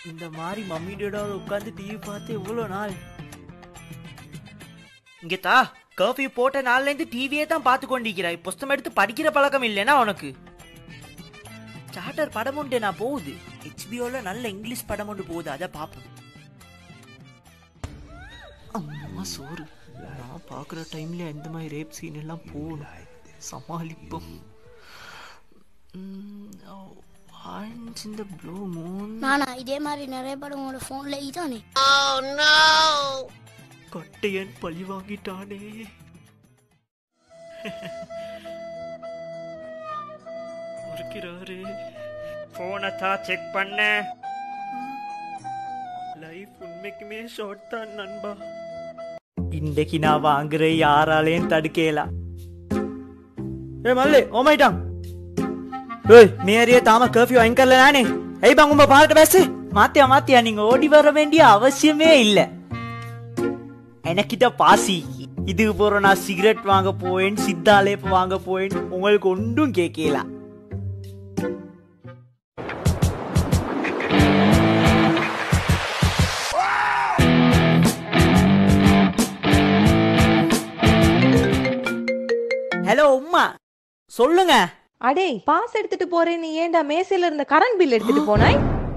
இந்த மாதிரி மம்மியோட உட்காந்து டிவி பார்த்து எவ்வளோ நாள் இங்க தா கர்ஃபியூ போட்ட நாள்ல இருந்து டிவியே தான் பார்த்து கொண்டிருக்கிறாய் புஸ்தகம் எடுத்து படிக்கிற பழக்கம் இல்லைனா உனக்கு சார்ட்டர் படம் உண்டு நான் போகுது ஹெச்பிஓல நல்ல இங்கிலீஷ் படம் ஒன்று போகுது அதை பார்ப்போம் அம்மா சோறு நான் பார்க்குற டைம்ல எந்த மாதிரி ரேப் சீன் எல்லாம் போகணும் சமாளிப்போம் வான்ஸ் இந்த ப்ளூ மூன் நானா இதே மாதிரி நிறைய படம் உங்களோட ஃபோன்ல இதானே கட்டையன் பழி வாங்கிட்டானே இருக்கிறாரு போனை தான் செக் பண்ண லைஃப் உண்மைக்குமே ஷார்ட் தான் நண்பா இன்றைக்கு நான் வாங்குற யாராலையும் தடுக்கலாம் ஏ மல்லி ஓமைட்டான் ஏய் மேரிய தாம கர்ஃபியூ வாங்கிக்கல நானே ஏய் பாங்க உங்க பாட்டு பேசு மாத்தியா மாத்தியா நீங்க ஓடி வர வேண்டிய அவசியமே இல்ல எனக்கிட்ட பாசி இதுக்கு போற நான் சிகரெட் வாங்க போயேன் சித்தாலேப் வாங்க போயேன் உங்களுக்கு ஒன்றும் கேட்கல ஹலோ உம்மா சொல்லுங்க அடே பாஸ் எடுத்துட்டு போறேன் நீ ஏன்டா மேசையில இருந்த கரண்ட் பில் எடுத்துட்டு போனாய்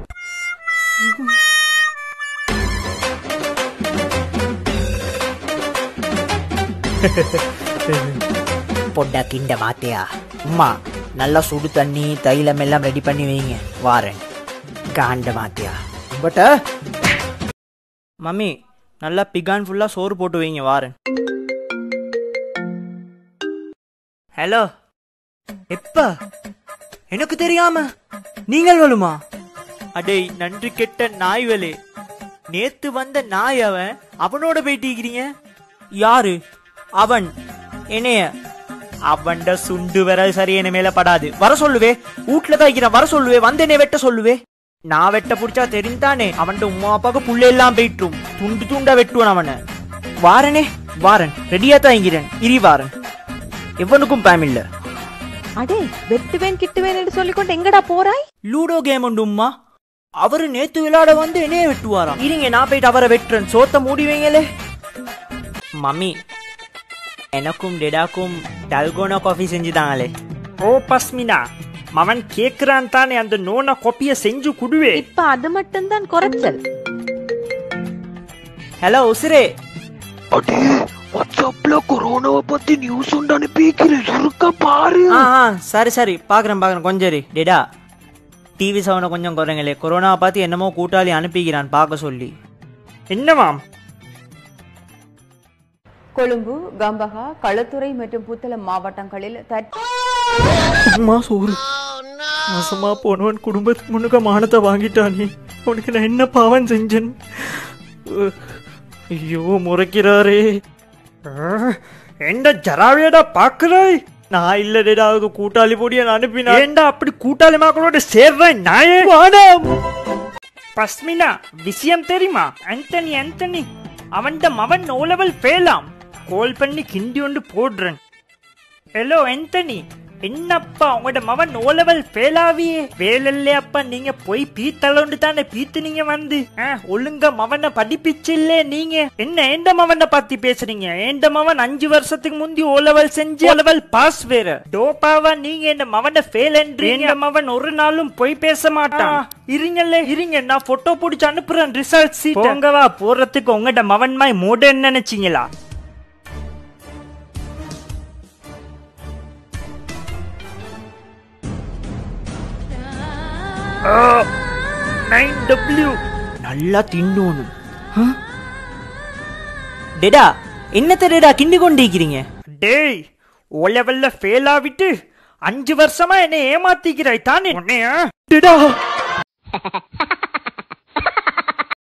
பொண்டா கிண்ட மாத்தியா உம்மா நல்லா சுடு தண்ணி தைலம் எல்லாம் ரெடி பண்ணி வைங்க வாரேன் காண்ட மாத்தியா பட்ட மம்மி நல்லா பிகான் ஃபுல்லா சோறு போட்டு வைங்க வாரேன் ஹலோ எப்ப எனக்கு தெரியாம நீங்கள் வருமா அடே நன்றி கெட்ட நாய்வலே நேத்து வந்த நாய் அவன் அவனோட போயிட்டீங்க யாரு அவன் என்னைய அவன்ட சுண்டு வர சரி என்ன மேல படாது வர சொல்லுவே வீட்ல தான் இருக்கிறான் வர சொல்லுவே வந்து என்னை வெட்ட சொல்லுவே நான் வெட்ட புடிச்சா தெரிந்தானே அவன்ட உமா அப்பாவுக்கு புள்ள எல்லாம் போயிட்டும் துண்டு துண்டா வெட்டுவான் அவனை வாரனே வாரன் ரெடியா தான் இருக்கிறேன் இரி வாரன் எவனுக்கும் பயம் இல்ல அடே வெட்டுவேன் கிட்டுவேன் சொல்லிக்கொண்டு எங்கடா போறாய் லூடோ கேம் உண்டு உம்மா அவரு நேத்து விளையாட வந்து என்னைய வெட்டுவாராம் இருங்க நான் போயிட்டு அவரை வெட்டுறேன் சோத்த மூடி வைங்களே மம்மி எனக்கும் டெடாக்கும் டல்கோனா காஃபி செஞ்சுதாங்களே ஓ பஸ்மினா மவன் கேக்குறான் தானே அந்த நோன கொப்பிய செஞ்சு குடுவே இப்ப அது மட்டும்தான் குறைச்சல் ஹலோ உசிரே அடே வாட்ஸ்அப்ல கொரோனாவை பத்தி நியூஸ் உண்டு அனுப்பிக்கிறேன் சுருக்க பாரு ஆ ஆ சரி சரி பாக்குறேன் பாக்குறேன் கொஞ்சம் இரு. டெடா டிவி சவுண்டை கொஞ்சம் குறைங்களே கொரோனாவை பார்த்து என்னமோ கூட்டாளி அனுப்பிக்கிறான் பார்க்க சொல்லி என்னவாம் கொழும்பு கம்பஹா களுத்துறை மற்றும் புத்தளம் மாவட்டங்களில் தற் அம்மா சோறு மோசமா போனவன் குடும்பத்துக்கு முன்னுக்க மானத்தை வாங்கிட்டானே உனக்கு நான் என்ன பாவம் செஞ்சேன் அஹ், ஐயோ முறைக்கிறாரே எந்த ஜராவேடா பாக்குறாய் நான் இல்ல டேடா அது கூட்டாளி பொடிய நான் அனுப்பினா ஏண்டா அப்படி கூட்டாளி மக்களோட சேர்றாய் நாயே வாடாம். பஸ்மினா விஷயம் தெரியுமா ஆண்டனி ஆண்டனி அவன்ட மவன் ஓ லெவல் ஃபெயிலாம் கால் பண்ணி கிண்டி ஒன்று போடுறேன் ஹலோ ஆண்டனி என்னப்பா உங்களோட மவன் ஓ லெவல் ஃபெயிலாவியே வேலல்லே அப்பா நீங்க போய் பீத்தளோண்டு தானே பீத்து நீங்க வந்து ஆ, ஒழுங்கா மவனை படிப்பிச்சில்லே நீங்க என்ன ஏண்ட மவனை பத்தி பேசுறீங்க ஏண்ட மவன் அஞ்சு வருஷத்துக்கு முந்தி ஓ லெவல் செஞ்சு ஓ லெவல் பாஸ் வேற டோப்பாவா நீங்க என்ன மவனை ஃபெயில் என்ற மவன் ஒரு நாளும் போய் பேச மாட்டான் இருங்கல்ல இருங்க நான் போட்டோ பிடிச்சு அனுப்புறேன் ரிசல்ட் சீட் போங்கவா போறதுக்கு உங்கட மவன் மாய் மூடன்னு நினைச்சீங்களா நைன் டபிள்யூ நல்லா தின்னோணும் டேடா என்னத்த டேடா கிண்டி கொண்டிருக்கிறீங்க டேய் ஓ லெவல்ல ஃபெயில் ஆவிட்டு அஞ்சு வருஷமா என்னை ஏமாத்திக்கிறாய் தானே உன்னையா டேடா